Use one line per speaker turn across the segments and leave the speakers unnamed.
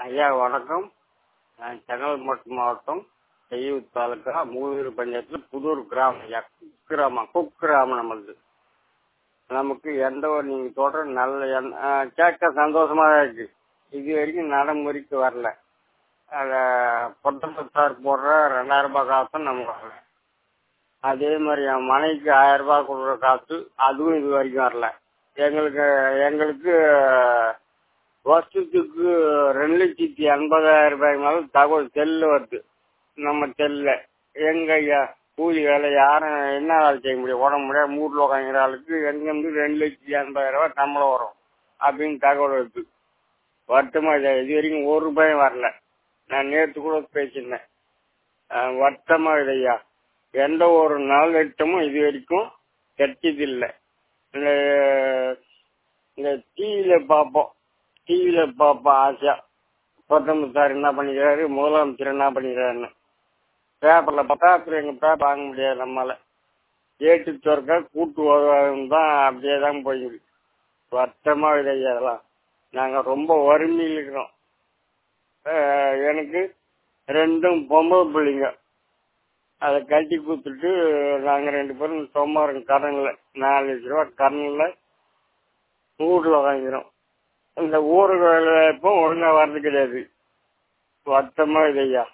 ஐயா வணக்கம் நான் செங்கல்பட்டு மாவட்டம் செய்யூர் தாலுக்கா மூலூர் பஞ்சாயத்தில் புதூர் கிராமம் ஐயா குக்கிராமம் குக்கிராமம் நம்மளது நமக்கு எந்த ஒரு நீங்கள் சொல்கிற நல்ல எண்- ஆ, கேட்க சந்தோஷமாக இருக்கு இது வரைக்கும் நடைமுறைக்கு வரல அதை பொட்டம்பு சார் போடுற ரெண்டாயிரம் ரூபாய் காசும் நமக்கு வரல அதே மாதிரி என் மனைவிக்கு ஆயிரம் ரூபாய் கொடுக்குற காசு அதுவும் இது வரைக்கும் வரல எங்களுக்கு எங்களுக்கு வருஷத்துக்கு ரெண்டு லட்சத்தி எண்பதாயிரம் ரூபாய் மேல தகவல் செல்லு வருது நம்ம செல்ல எங்க ஐயா கூலி வேலை யாரும் என்ன வேலை செய்ய முடியும் உடம்பு முடியாது மூட்டில் உட்காந்துற ஆளுக்கு எங்கேருந்து ரெண்டு லட்சத்தி எண்பதாயிரம் ரூபாய் சம்பளம் வரும் அப்படின்னு தகவல் வருது வருத்தமா இல்லை இது வரைக்கும் ஒரு ரூபாயும் வரல நான் நேற்று கூட பேசியிருந்தேன் அஹ் வருத்தமா இது ஐயா எந்த ஒரு நாள் திட்டமும் இது வரைக்கும் கிடைச்சதில்லை இந்த இந்த டிவியில பார்ப்போம் டிவியில பார்ப்போம் ஆசையா பிரதமர் சார் என்ன பண்ணிக்கிறாரு முதலமைச்சர் என்ன பண்ணிக்கிறாருன்னு பேப்பர்ல பார்த்தா அப்புறம் எங்க பேப்பர் வாங்க முடியாது நம்மளால ஏட்டு சொர்க்கா கூட்டு உதவும் தான் அப்படியே தான் போயிருக்கு வருத்தமா இது ஐயா அதெல்லாம் நாங்க ரொம்ப வறுமையில் இருக்கிறோம் அஹ் எனக்கு ரெண்டும் பொம்பளை பிள்ளைங்க அதை கட்டி கொடுத்துட்டு நாங்க ரெண்டு பேரும் சொம்மாருங்க கடன்ல நாலு லட்ச ரூபா கடன்ல வீட்டுல வாங்கிறோம் இந்த ஊர்கள் இப்போ ஒழுங்கா வர்றது கிடையாது வருத்தமா இது ஐயா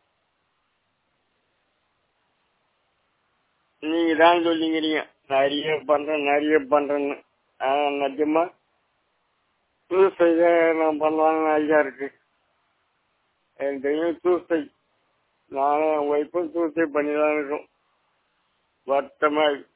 நீங்க தான் சொல்லிக்கிறீங்க நிறைய பண்றேன் நிறைய பண்றேன்னு ஆனா நிஜமா சூசைட் நான் பண்ணலாம்னு ஐடியா இருக்கு எனக்கு தெரியும் சூசைட் நானும் என் ஒய்ஃபும் சூசைட் பண்ணி தான் இருக்கோம் வருத்தமா இருக்கு